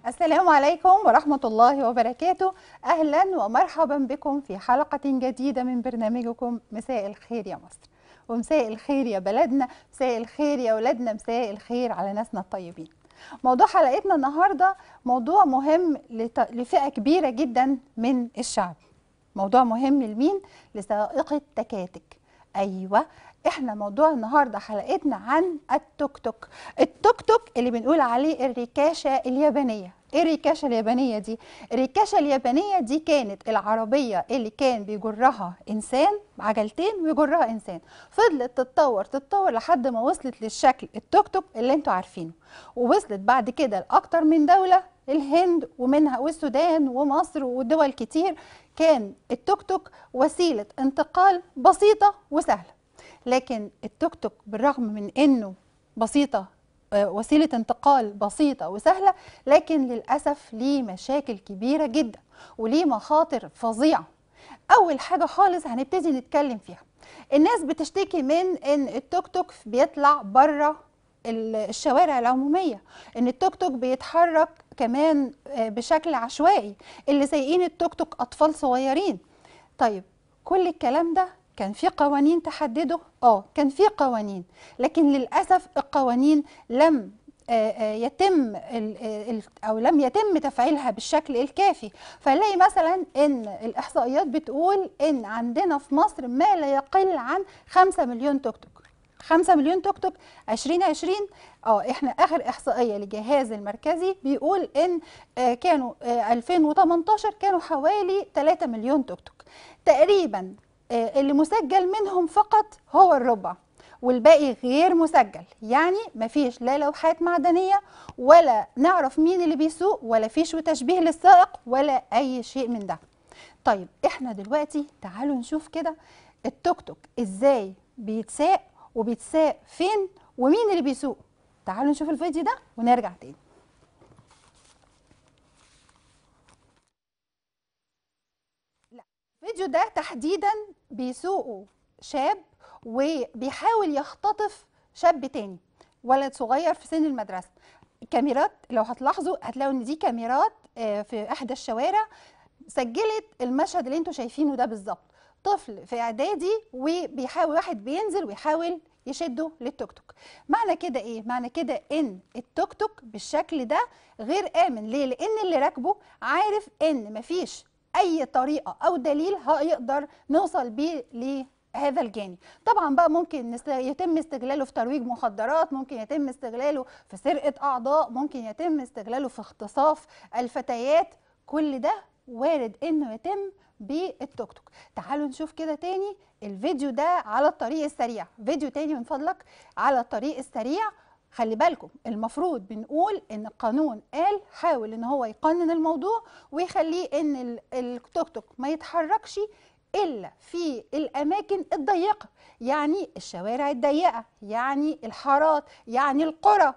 السلام عليكم ورحمة الله وبركاته أهلا ومرحبا بكم في حلقة جديدة من برنامجكم مساء الخير يا مصر ومساء الخير يا بلدنا مساء الخير يا ولادنا مساء الخير على ناسنا الطيبين موضوع حلقتنا النهاردة موضوع مهم لت- لفئة كبيرة جدا من الشعب موضوع مهم لمين؟ لسائق التكاتك أيوة احنا موضوع النهارده حلقتنا عن التوك توك التوك توك اللي بنقول عليه الريكاشه اليابانيه ايه الريكاشه اليابانيه دي الريكاشه اليابانيه دي كانت العربيه اللي كان بيجرها انسان عجلتين ويجرها انسان فضلت تتطور تتطور لحد ما وصلت للشكل التوك توك اللي انتوا عارفينه ووصلت بعد كده لاكتر من دوله الهند ومنها والسودان ومصر ودول كتير كان التوك توك وسيله انتقال بسيطه وسهله لكن التوك توك بالرغم من انه بسيطه آه، وسيله انتقال بسيطه وسهله لكن للاسف ليه مشاكل كبيره جدا وليه مخاطر فظيعه اول حاجه خالص هنبتدي نتكلم فيها الناس بتشتكي من ان التوك توك بيطلع بره ال- الشوارع العموميه ان التوك توك بيتحرك كمان آه، بشكل عشوائي اللي سايقين التوك توك اطفال صغيرين طيب كل الكلام ده كان في قوانين تحدده اه كان في قوانين لكن للاسف القوانين لم آه، آه، يتم ال- ال- او لم يتم تفعيلها بالشكل الكافي فنلاقي مثلا ان الاحصائيات بتقول ان عندنا في مصر ما لا يقل عن 5 مليون توك توك 5 مليون توك توك 2020 اه احنا اخر احصائيه للجهاز المركزي بيقول ان آه، كانوا آه، 2018 كانوا حوالي 3 مليون توك توك تقريبا آه، اللي مسجل منهم فقط هو الربع والباقي غير مسجل يعني مفيش لا لوحات معدنية ولا نعرف مين اللي بيسوق ولا فيش وتشبيه للسائق ولا أي شيء من ده طيب احنا دلوقتي تعالوا نشوف كده التوك توك ازاي بيتساق وبيتساق فين ومين اللي بيسوق تعالوا نشوف الفيديو ده ونرجع تاني الفيديو ده تحديدا بيسوقه شاب وبيحاول يختطف شاب تاني ولد صغير في سن المدرسه الكاميرات لو هتلاحظوا هتلاقوا ان دي كاميرات آه، في احدى الشوارع سجلت المشهد اللي انتوا شايفينه ده بالظبط طفل في اعدادي وبيحاول واحد بينزل ويحاول يشده للتوك توك معنى كده ايه معنى كده ان التوك توك بالشكل ده غير امن ليه لان اللي راكبه عارف ان مفيش اي طريقه او دليل هيقدر نوصل بيه لهذا الجاني طبعا بقى ممكن نست- يتم استغلاله في ترويج مخدرات ممكن يتم استغلاله في سرقه اعضاء ممكن يتم استغلاله في اغتصاف الفتيات كل ده وارد انه يتم بالتوك توك تعالوا نشوف كده تاني الفيديو ده على الطريق السريع فيديو تاني من فضلك على الطريق السريع خلي بالكم المفروض بنقول ان القانون قال حاول ان هو يقنن الموضوع ويخليه ان ال- التوك توك ما يتحركش الا في الاماكن الضيقه يعني الشوارع الضيقه يعني الحارات يعني القرى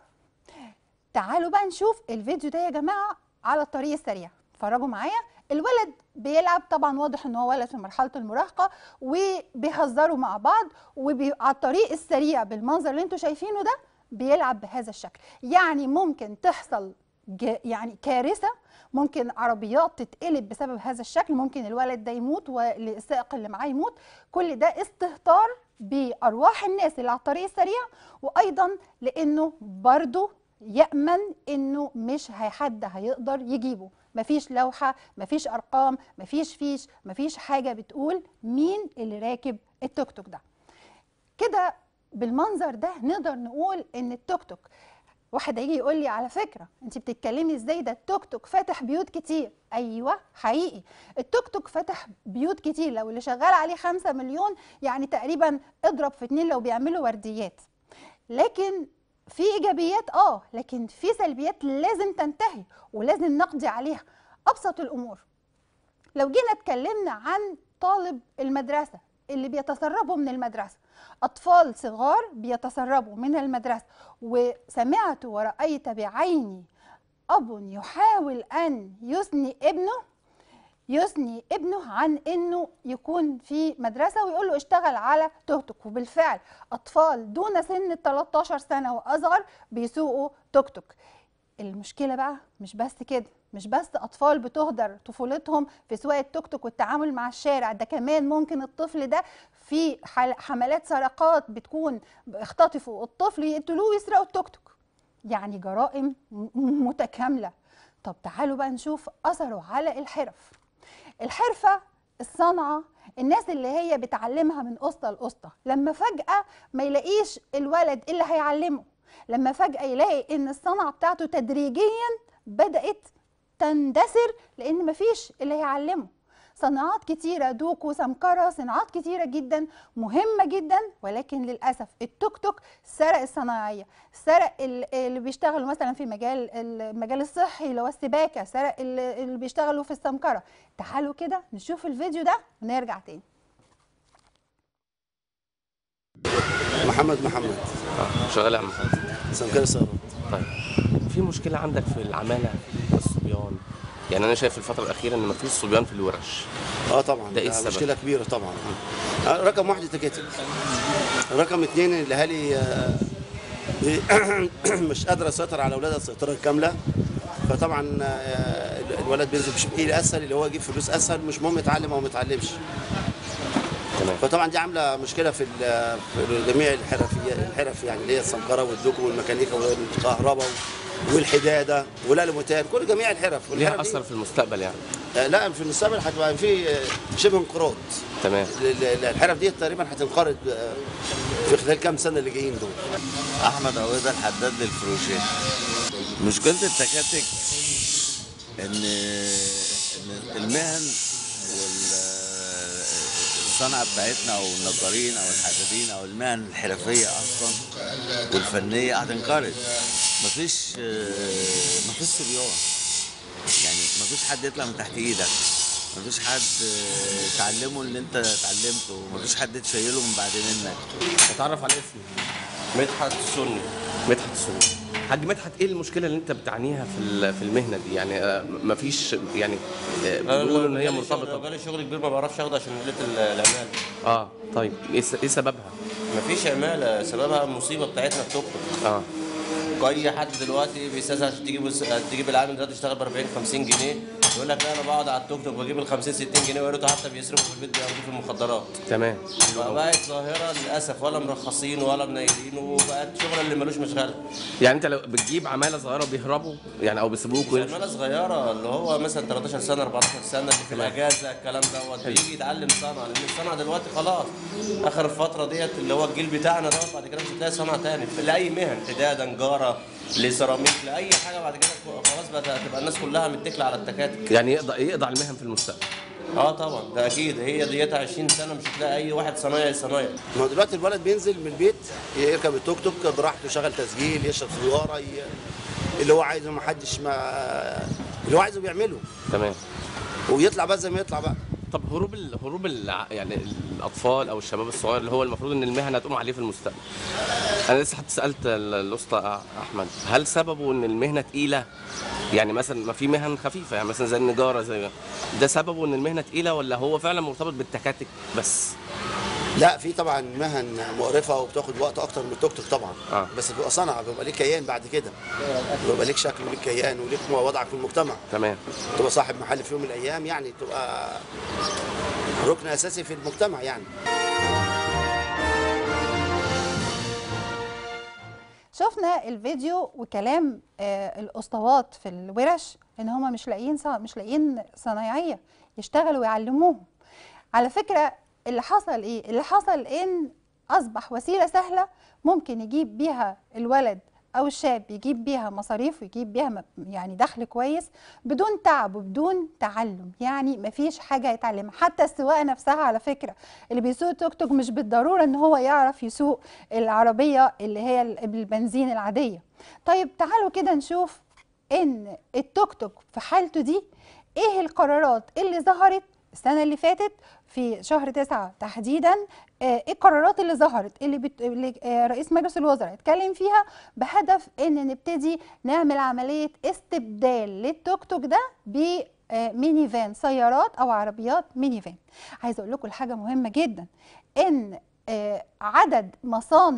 تعالوا بقى نشوف الفيديو ده يا جماعه على الطريق السريع اتفرجوا معايا الولد بيلعب طبعا واضح ان هو ولد في مرحله المراهقه وبيهزروا مع بعض وعلى الطريق السريع بالمنظر اللي انتوا شايفينه ده بيلعب بهذا الشكل يعني ممكن تحصل ج- يعني كارثه ممكن عربيات تتقلب بسبب هذا الشكل ممكن الولد ده يموت والسائق اللي معاه يموت كل ده استهتار بارواح الناس اللي على الطريق السريع وايضا لانه برضه يامن انه مش هي- حد هيقدر يجيبه مفيش لوحه مفيش ارقام مفيش فيش مفيش حاجه بتقول مين اللي راكب التوك توك ده كده بالمنظر ده نقدر نقول ان التوك توك واحد هيجي يقول لي على فكره انت بتتكلمي ازاي ده التوك توك فاتح بيوت كتير ايوه حقيقي التوك توك فاتح بيوت كتير لو اللي شغال عليه خمسة مليون يعني تقريبا اضرب في اتنين لو بيعملوا ورديات لكن في ايجابيات اه لكن في سلبيات لازم تنتهي ولازم نقضي عليها ابسط الامور لو جينا اتكلمنا عن طالب المدرسه اللي بيتسربوا من المدرسه اطفال صغار بيتسربوا من المدرسه وسمعت ورأيت بعيني اب يحاول ان يثني ابنه يثني ابنه عن انه يكون في مدرسه ويقول له اشتغل على توك توك وبالفعل اطفال دون سن ال 13 سنه واصغر بيسوقوا توك توك المشكله بقى مش بس كده مش بس اطفال بتهدر طفولتهم في سواق التوك توك والتعامل مع الشارع ده كمان ممكن الطفل ده في حل- حملات سرقات بتكون اختطفوا الطفل يقتلوه ويسرقوا التوك توك يعني جرائم م- م- متكامله طب تعالوا بقى نشوف اثره على الحرف الحرفه الصنعه الناس اللي هي بتعلمها من قسطه لقسطه لما فجاه ما يلاقيش الولد اللي هيعلمه لما فجاه يلاقي ان الصنعه بتاعته تدريجيا بدات تندثر لان مفيش اللي هيعلمه صناعات كتيرة دوك وسمكرة صناعات كتيرة جدا مهمة جدا ولكن للأسف التوك توك سرق الصناعية سرق ال- اللي بيشتغلوا مثلا في مجال المجال الصحي اللي هو السباكة سرق ال- اللي بيشتغلوا في السمكرة تعالوا كده نشوف الفيديو ده ونرجع تاني محمد محمد اه شغال يا عم محمد. سمكري سيارات طيب في مشكله عندك في العماله الصبيان يعني انا شايف الفتره الاخيره ان مفيش صبيان في الورش اه طبعا ده إيه السبب؟ مشكله كبيره طبعا آه، رقم واحد التكاتك رقم اثنين الاهالي آه، بي- مش قادره تسيطر على اولادها السيطره الكامله فطبعا آه، الولد بينزل بشبكيل اسهل اللي هو يجيب فلوس اسهل مش مهم يتعلم او ما يتعلمش تمام فطبعا دي عامله مشكله في ال- في جميع الحرفيات الحرف يعني اللي هي السمكره والدوكو والميكانيكا والكهرباء والحداده والالوميتال كل جميع الحرف ليها والحرف دي- اثر في المستقبل يعني آه، لا في المستقبل هتبقى في آه، شبه انقراض تمام ال- ال- الحرف دي تقريبا هتنقرض آه، في خلال كام سنه اللي جايين دول احمد عويضه الحداد للفروشيه مشكله التكاتك ان إن المهن والصنعه بتاعتنا او النجارين او الحدادين او المهن الحرفيه اصلا والفنيه هتنقرض مفيش آه، مفيش صبيان يعني مفيش حد يطلع من تحت ايدك مفيش حد آه، تعلمه اللي انت اتعلمته مفيش حد تشيله من بعد منك اتعرف على اسمي مدحت السني مدحت السني حاج مدحت ايه المشكله اللي انت بتعانيها في ال- في المهنه دي يعني آه، مفيش يعني آه، بيقولوا ان هي مرتبطه ب- بقالي شغل كبير ما بعرفش اخده عشان قله ال- العماله اه طيب ايه س- ايه سببها مفيش عماله سببها المصيبه بتاعتنا التوك توك اه اي حد دلوقتي بيستاذن عشان تجيب تجيب العامل دلوقتي يشتغل ب 40 50 جنيه يقول لك لا انا بقعد على التوك توك بجيب ال 50 60 جنيه ويا ريته حتى بيصرفوا في البيت بياخدوه في المخدرات تمام فبقت ظاهره للاسف ولا مرخصين ولا منيلين وبقت شغل اللي ملوش مشغله يعني انت لو بتجيب عماله صغيره بيهربوا يعني او بيسيبوك ويمشوا عماله صغيره اللي هو مثلا 13 سنه 14 سنه اللي في الاجازه الكلام دوت بيجي يتعلم صنعه لان الصنعه دلوقتي خلاص اخر الفتره ديت اللي هو الجيل بتاعنا دوت بعد كده مش هتلاقي صنعه تاني لاي مهن حداده نجاره لسيراميك لاي حاجه بعد كده خلاص بقت هتبقى الناس كلها متكله على التكاتك يعني يقضي يقضي على المهن في المستقبل اه طبعا ده اكيد هي ديتها 20 سنه مش هتلاقي اي واحد صنايعي صنايعي ما هو دلوقتي الولد بينزل من البيت يركب التوك توك براحته يشغل تسجيل يشرب سيجاره ي- اللي هو عايزه ما حدش ما اللي هو عايزه بيعمله تمام ويطلع بقى زي ما يطلع بقى طب هروب ال... هروب ال... يعني الاطفال او الشباب الصغير اللي هو المفروض ان المهنه هتقوم عليه في المستقبل انا لسه حتى سالت ال- الاسطى احمد هل سببه ان المهنه تقيله يعني مثلا ما في مهن خفيفه يعني مثلا زي النجاره زي ده سببه ان المهنه تقيله ولا هو فعلا مرتبط بالتكاتك بس لا في طبعا مهن مقرفه وبتاخد وقت اكتر من التوك توك طبعا آه. بس بيبقى صنعه بيبقى ليك كيان بعد كده بيبقى ليك شكل وليك كيان وليك وضعك في المجتمع تمام تبقى صاحب محل في يوم من الايام يعني تبقى ركن اساسي في المجتمع يعني شفنا الفيديو وكلام آه، الاسطوات في الورش ان هم مش لاقيين ص- مش لاقيين صنايعيه يشتغلوا ويعلموهم على فكره اللي حصل ايه اللي حصل ان اصبح وسيله سهله ممكن يجيب بيها الولد او الشاب يجيب بيها مصاريف ويجيب بيها م- يعني دخل كويس بدون تعب وبدون تعلم يعني مفيش حاجه يتعلمها حتى السواقه نفسها على فكره اللي بيسوق توك توك مش بالضروره ان هو يعرف يسوق العربيه اللي هي ال- بالبنزين العاديه طيب تعالوا كده نشوف ان التوك توك في حالته دي ايه القرارات اللي ظهرت السنه اللي فاتت في شهر تسعة تحديدا آه، ايه القرارات اللي ظهرت اللي, بت... اللي آه، رئيس مجلس الوزراء اتكلم فيها بهدف ان نبتدي نعمل عمليه استبدال للتوك توك ده ب آه، ميني فان سيارات او عربيات ميني فان عايزه اقول لكم حاجه مهمه جدا ان آه، عدد مصانع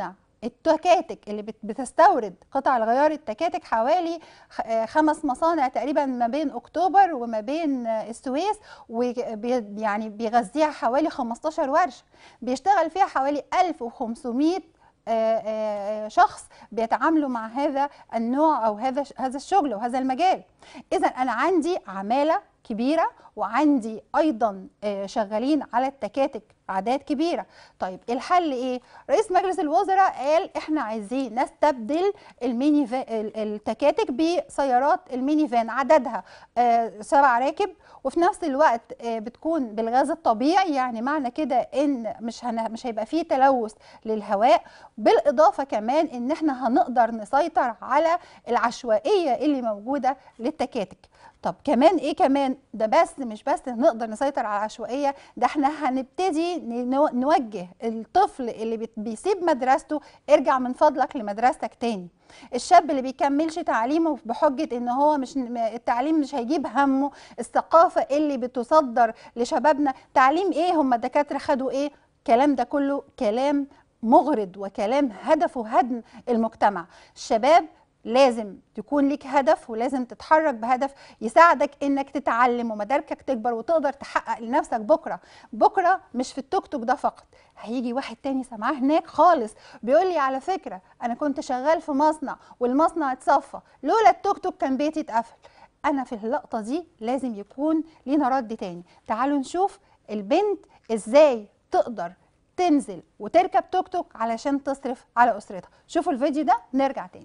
التكاتك اللي بت- بتستورد قطع الغيار التكاتك حوالي خ- آه، خمس مصانع تقريبا ما بين اكتوبر وما بين آه، السويس ويعني بيغذيها حوالي 15 ورشه بيشتغل فيها حوالي 1500 آه، آه، شخص بيتعاملوا مع هذا النوع او هذا هذا الشغل وهذا المجال اذا انا عندي عماله كبيره وعندي ايضا آه، شغالين على التكاتك اعداد كبيره طيب الحل ايه رئيس مجلس الوزراء قال احنا عايزين نستبدل الميني فا- ال- التكاتك بسيارات الميني فان عددها آه، سبع راكب وفي نفس الوقت آه، بتكون بالغاز الطبيعي يعني معنى كده ان مش هن... مش هيبقى فيه تلوث للهواء بالاضافه كمان ان احنا هنقدر نسيطر على العشوائيه اللي موجوده للتكاتك طب كمان ايه كمان ده بس مش بس نقدر نسيطر على العشوائيه ده احنا هنبتدي نو- نوجه الطفل اللي بت- بيسيب مدرسته ارجع من فضلك لمدرستك تاني الشاب اللي بيكملش تعليمه بحجه ان هو مش التعليم مش هيجيب همه الثقافه اللي بتصدر لشبابنا تعليم ايه هم الدكاتره خدوا ايه الكلام ده كله كلام مغرض وكلام هدفه هدم المجتمع الشباب لازم تكون ليك هدف ولازم تتحرك بهدف يساعدك انك تتعلم ومداركك تكبر وتقدر تحقق لنفسك بكره بكره مش في التوك توك ده فقط هيجي واحد تاني سامعاه هناك خالص بيقول لي على فكره انا كنت شغال في مصنع والمصنع اتصفى لولا التوك توك كان بيتي اتقفل انا في اللقطه دي لازم يكون لينا رد تاني تعالوا نشوف البنت ازاي تقدر تنزل وتركب توك توك علشان تصرف على اسرتها شوفوا الفيديو ده نرجع تاني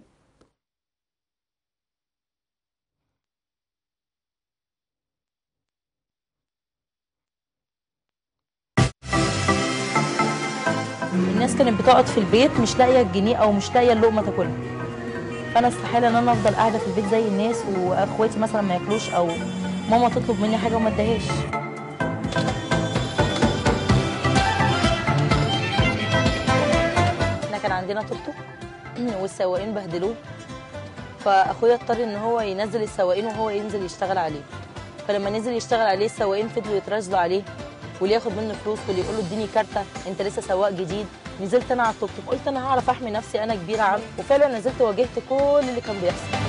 الناس كانت بتقعد في البيت مش لاقيه الجنيه او مش لاقيه اللقمه تاكلها فانا استحاله ان انا افضل قاعده في البيت زي الناس واخواتي مثلا ما ياكلوش او ماما تطلب مني حاجه وما اديهاش احنا كان عندنا توك توك والسواقين بهدلوه فاخويا اضطر ان هو ينزل السواقين وهو ينزل يشتغل عليه فلما نزل يشتغل عليه السواقين فضلوا يتراشدوا عليه واللي ياخد منه فلوس واللي يقول له اديني كارته انت لسه سواق جديد نزلت انا على التوك توك قلت انا هعرف احمي نفسي انا كبيره عنه وفعلا نزلت واجهت كل اللي كان بيحصل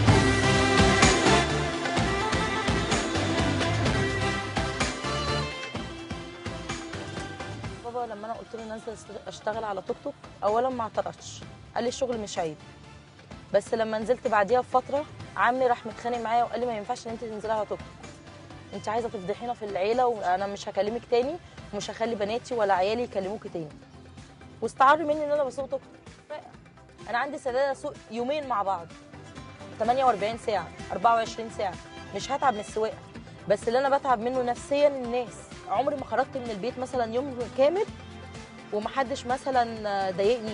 بابا لما انا قلت له نازله اشتغل على توك توك اولا ما اعترضش قال لي الشغل مش عيب بس لما نزلت بعديها بفتره عمي راح متخانق معايا وقال لي ما ينفعش ان انت تنزلي على توك توك انت عايزه تفضحينا في العيله وانا مش هكلمك تاني ومش هخلي بناتي ولا عيالي يكلموكي تاني واستعر مني ان انا بسوق توك توك انا عندي سداد اسوق يومين مع بعض 48 ساعه 24 ساعه مش هتعب من السواقه بس اللي انا بتعب منه نفسيا الناس عمري ما خرجت من البيت مثلا يوم كامل ومحدش مثلا ضايقني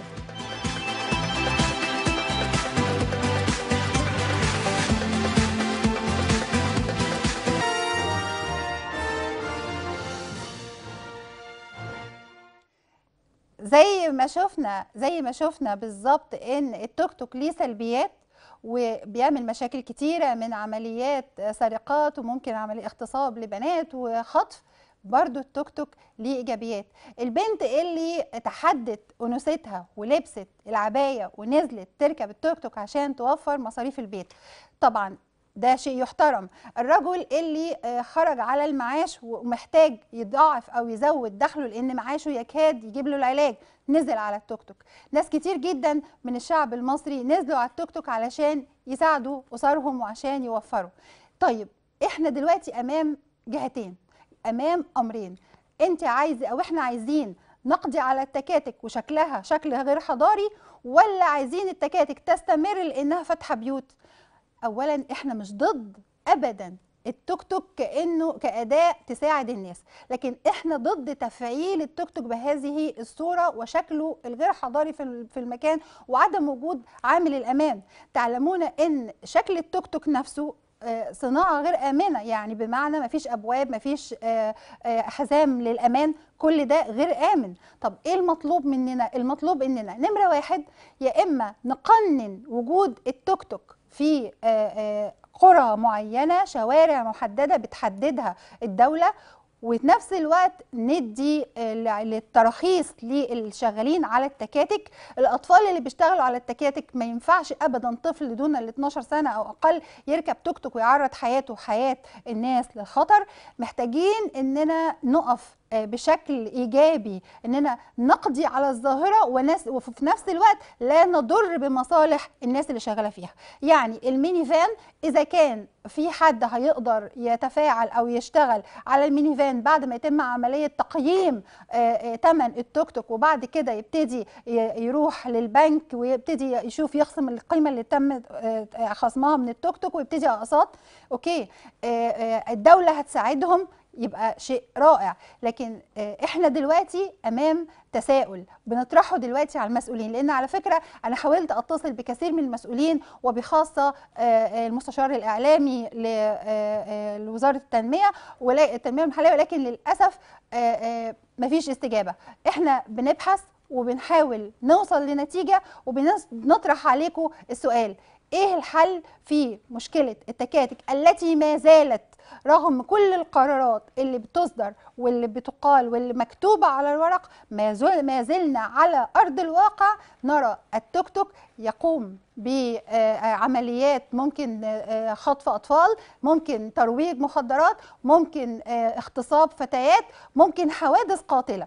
زي ما شفنا زي ما شفنا بالظبط ان التوك توك ليه سلبيات وبيعمل مشاكل كتيرة من عمليات سرقات وممكن عملية اغتصاب لبنات وخطف برضو التوك توك ليه ايجابيات البنت اللي تحدت انوثتها ولبست العبايه ونزلت تركب التوك توك عشان توفر مصاريف البيت طبعا ده شيء يحترم الرجل اللي آه، خرج على المعاش ومحتاج يضاعف او يزود دخله لان معاشه يكاد يجيب له العلاج نزل على التوك توك ناس كتير جدا من الشعب المصري نزلوا على التوك توك علشان يساعدوا اسرهم وعشان يوفروا طيب احنا دلوقتي امام جهتين امام امرين انت عايزه او احنا عايزين نقضي على التكاتك وشكلها شكل غير حضاري ولا عايزين التكاتك تستمر لانها فاتحه بيوت اولا احنا مش ضد ابدا التوك توك كانه كاداه تساعد الناس لكن احنا ضد تفعيل التوك توك بهذه الصوره وشكله الغير حضاري في ال- في المكان وعدم وجود عامل الامان تعلمون ان شكل التوك توك نفسه آه، صناعه غير امنه يعني بمعنى ما فيش ابواب ما فيش آه، آه، حزام للامان كل ده غير امن طب ايه المطلوب مننا المطلوب اننا نمره واحد يا اما نقنن وجود التوك توك في آه، آه، قرى معينه شوارع محدده بتحددها الدوله وفي نفس الوقت ندي آه، للتراخيص للشغالين على التكاتك الاطفال اللي بيشتغلوا على التكاتك ما ينفعش ابدا طفل دون ال 12 سنه او اقل يركب توك توك ويعرض حياته وحياه الناس للخطر محتاجين اننا نقف آه، بشكل ايجابي اننا نقضي على الظاهره وناس وفي نفس الوقت لا نضر بمصالح الناس اللي شغاله فيها يعني الميني فان اذا كان في حد هيقدر يتفاعل او يشتغل على الميني فان بعد ما يتم عمليه تقييم ثمن التوك توك وبعد كده يبتدي ي- يروح للبنك ويبتدي يشوف يخصم القيمه اللي تم آه، آه، خصمها من التوك توك ويبتدي اقساط اوكي آه، آه، الدوله هتساعدهم يبقى شيء رائع لكن آه، احنا دلوقتي امام تساؤل بنطرحه دلوقتي على المسؤولين لان على فكره انا حاولت اتصل بكثير من المسؤولين وبخاصه آه، آه، المستشار الاعلامي ل- آه، آه، لوزاره التنميه ولا التنميه المحليه ولكن للاسف آه، آه، مفيش استجابه احنا بنبحث وبنحاول نوصل لنتيجه وبنطرح عليكم السؤال ايه الحل في مشكله التكاتك التي ما زالت رغم كل القرارات اللي بتصدر واللي بتقال واللي مكتوبه على الورق ما زل ما زلنا على ارض الواقع نرى التوك توك يقوم بعمليات ممكن آه، خطف اطفال ممكن ترويج مخدرات ممكن آه، اغتصاب فتيات ممكن حوادث قاتله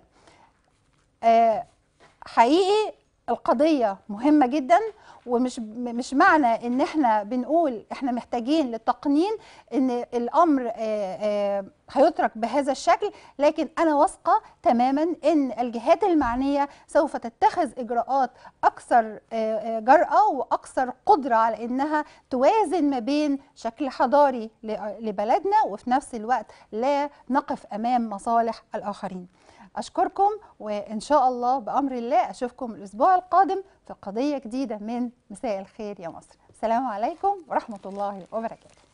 آه، حقيقي القضية مهمة جدا ومش مش معنى ان احنا بنقول احنا محتاجين للتقنين ان الامر آه، آه، هيترك بهذا الشكل لكن انا واثقه تماما ان الجهات المعنيه سوف تتخذ اجراءات اكثر آه، آه، جرأه واكثر قدره على انها توازن ما بين شكل حضاري ل- لبلدنا وفي نفس الوقت لا نقف امام مصالح الاخرين أشكركم وإن شاء الله بأمر الله أشوفكم الأسبوع القادم في قضية جديدة من مساء الخير يا مصر السلام عليكم ورحمة الله وبركاته